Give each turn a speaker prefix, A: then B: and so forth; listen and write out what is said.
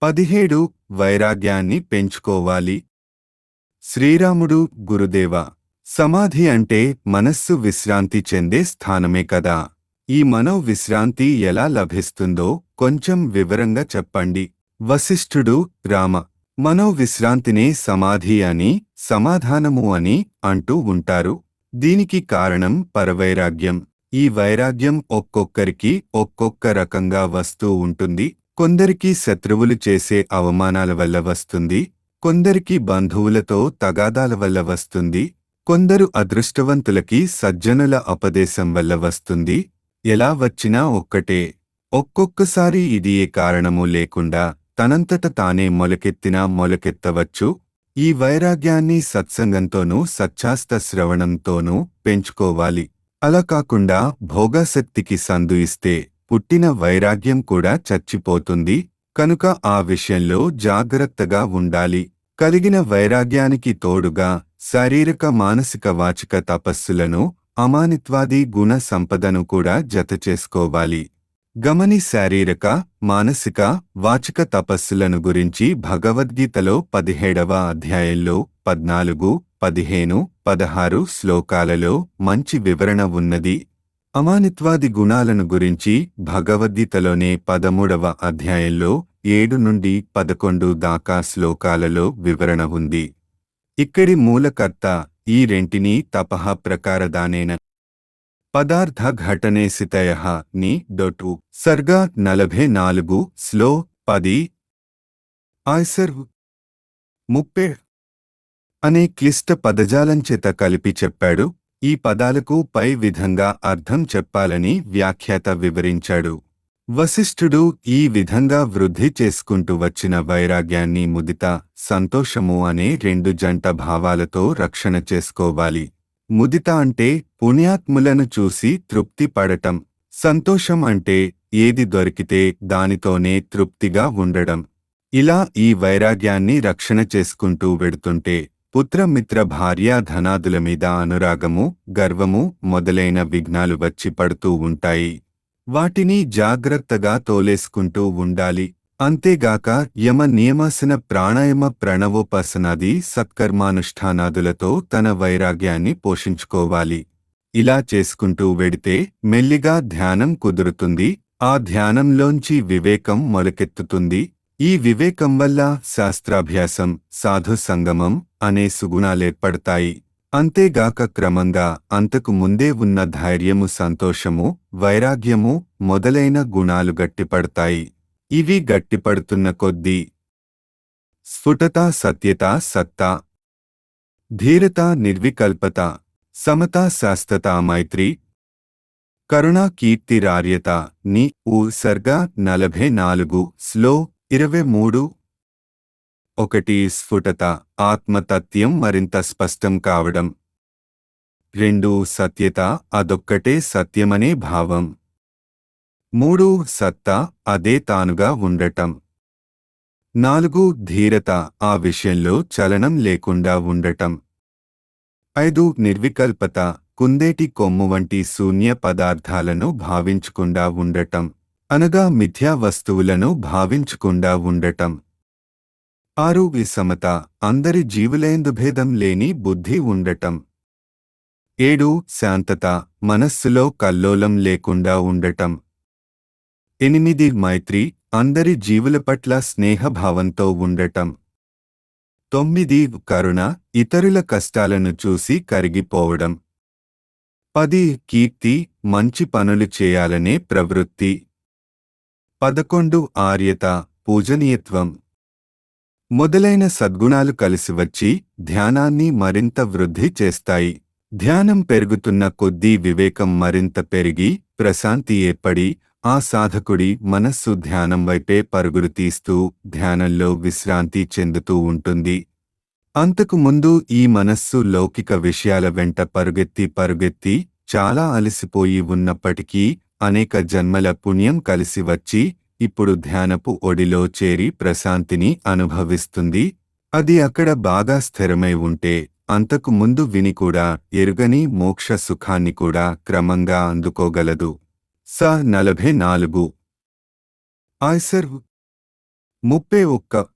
A: పదిహేడు వైరాగ్యాన్ని పెంచుకోవాలి శ్రీరాముడు గురుదేవ సమాధి అంటే మనస్సు విశ్రాంతి చెందే స్థానమే కదా ఈ మనో విశ్రాంతి ఎలా లభిస్తుందో కొంచెం వివరంగా చెప్పండి వశిష్ఠుడు రామ మనో విశ్రాంతినే సమాధి అని సమాధానము అని అంటూ ఉంటారు దీనికి కారణం పరవైరాగ్యం ఈ వైరాగ్యం ఒక్కొక్కరికి ఒక్కొక్క రకంగా వస్తూ ఉంటుంది కొందరికి శత్రువులు చేసే అవమానాల వల్ల వస్తుంది కొందరికి బంధువులతో తగాదాల వల్ల వస్తుంది కొందరు అదృష్టవంతులకి సజ్జనుల ఉపదేశం వల్ల వస్తుంది ఎలా వచ్చినా ఒక్కటే ఒక్కొక్కసారి ఇది ఏ కారణము లేకుండా తనంతట తానే మొలకెత్తినా మొలకెత్తవచ్చు ఈ వైరాగ్యాన్ని సత్సంగంతోనూ సచ్చాస్త శ్రవణంతోనూ పెంచుకోవాలి అలా కాకుండా భోగాసక్తికి సందు ఇస్తే పుట్టిన వైరాగ్యం కూడా చచ్చిపోతుంది కనుక ఆ విషయంలో జాగ్రత్తగా ఉండాలి కలిగిన వైరాగ్యానికి తోడుగా శారీరక మానసిక వాచిక తపస్సులను అమానిత్వాది గుణ సంపదను కూడా జతచేసుకోవాలి గమని శారీరక మానసిక వాచిక తపస్సులను గురించి భగవద్గీతలో పదిహేడవ అధ్యాయంలో పద్నాలుగు పదిహేను పదహారు శ్లోకాలలో మంచి వివరణ ఉన్నది అమానిత్వాది గుణాలను గురించి భగవద్గీతలోనే పదమూడవ అధ్యాయంలో ఏడు నుండి పదకొండు దాకా శ్లోకాలలో వివరణ ఉంది ఇక్కడి మూలకర్త ఈ రెంటిని తపః ప్రకారదానేన పదార్థ ఘటనేసితయ ని డొటు సర్గా నలభై నాలుగు స్లో పది ఆయ్సర్ ముప్పే అనే క్లిష్ట పదజాలంచేత కలిపి చెప్పాడు ఈ పదాలకు పై విధంగా అర్థం చెప్పాలని వ్యాఖ్యాత వివరించాడు వశిష్ఠుడు ఈ విధంగా వృద్ధి చేసుకుంటూ వచ్చిన వైరాగ్యాన్ని ముదిత సంతోషము అనే రెండు జంట భావాలతో రక్షణ చేసుకోవాలి ముదిత అంటే పుణ్యాత్ములను చూసి తృప్తి పడటం సంతోషం అంటే ఏది దొరికితే దానితోనే తృప్తిగా ఉండడం ఇలా ఈ వైరాగ్యాన్ని రక్షణ చేసుకుంటూ వెడుతుంటే పుత్రమిత్ర భార్య ధనాదుల మీద అనురాగము గర్వము మొదలైన విఘ్నాలు వచ్చి పడుతూ ఉంటాయి వాటిని జాగ్రత్తగా తోలేసుకుంటూ ఉండాలి అంతేగాక యమ నియమాసన ప్రాణాయామ ప్రణవోపాసనాది సత్కర్మానుష్ఠానాదులతో తన వైరాగ్యాన్ని పోషించుకోవాలి ఇలా చేసుకుంటూ వెడితే మెల్లిగా ధ్యానం కుదురుతుంది ఆ ధ్యానంలోంచి వివేకం మొలకెత్తుతుంది ఈ వివేకం వల్ల శాస్త్రాభ్యాసం సాధు సంగమం అనే సుగుణాలేర్పడతాయి అంతేగాక క్రమంగా అంతకు ముందే ఉన్న ధైర్యము సంతోషము వైరాగ్యము మొదలైన గుణాలు గట్టిపడతాయి ఇవి గట్టిపడుతున్న కొద్దీ స్ఫుటత సత్యత సత్తా ధీరత నిర్వికల్పత సమత శాస్తత మైత్రి కరుణా కీర్తిరార్యత ని ఊ సర్గ నలభై నాలుగు స్లో ఇరవై మూడు ఒకటి స్ఫుటత ఆత్మతత్యం మరింత స్పష్టం కావడం రెండు సత్యత అదొక్కటే సత్యమనే భావం మూడు సత్తా అదే తానుగా ఉండటం నాలుగు ధీరత ఆ విషయంలో చలనం లేకుండా ఉండటం ఐదు నిర్వికల్పత కుందేటి కొమ్ము వంటి శూన్య పదార్థాలను భావించకుండా ఉండటం అనగా మిథ్యా వస్తువులను భావించకుండా ఉండటం ఆరు విసమత అందరి జీవులేందు భేదం లేని బుద్ధి ఉండటం ఏడు శాంతత మనస్సులో కల్లోలం లేకుండా ఉండటం ఎనిమిది మైత్రి అందరి జీవుల పట్ల స్నేహభావంతో ఉండటం తొమ్మిది కరుణ ఇతరుల కష్టాలను చూసి కరిగిపోవడం పది కీర్తి మంచి పనులు చేయాలనే ప్రవృత్తి పదకొండు ఆర్యత పూజనీయత్వం మొదలైన సద్గుణాలు కలిసి వచ్చి ధ్యానాన్ని మరింత వృద్ధి చేస్తాయి ధ్యానం పెరుగుతున్న కొద్దీ వివేకం మరింత పెరిగి ప్రశాంతి ఏర్పడి ఆ సాధకుడి మనస్సు ధ్యానం వైపే పరుగులు తీస్తూ ధ్యానంలో విశ్రాంతి చెందుతూ ఉంటుంది అంతకు ముందు ఈ మనస్సు లౌకిక విషయాల వెంట పరుగెత్తి పరుగెత్తి చాలా అలసిపోయి ఉన్నప్పటికీ అనేక జన్మల పుణ్యం కలిసి వచ్చి ఇప్పుడు ధ్యానపు ఒడిలో చేరి ప్రశాంతిని అనుభవిస్తుంది అది అక్కడ బాగా స్థిరమై ఉంటే అంతకు ముందు విని కూడా ఎరుగని మోక్ష సుఖాన్ని కూడా క్రమంగా అందుకోగలదు స నలభై నాలుగు ఆయ్సర్ ముప్పై ఒక్క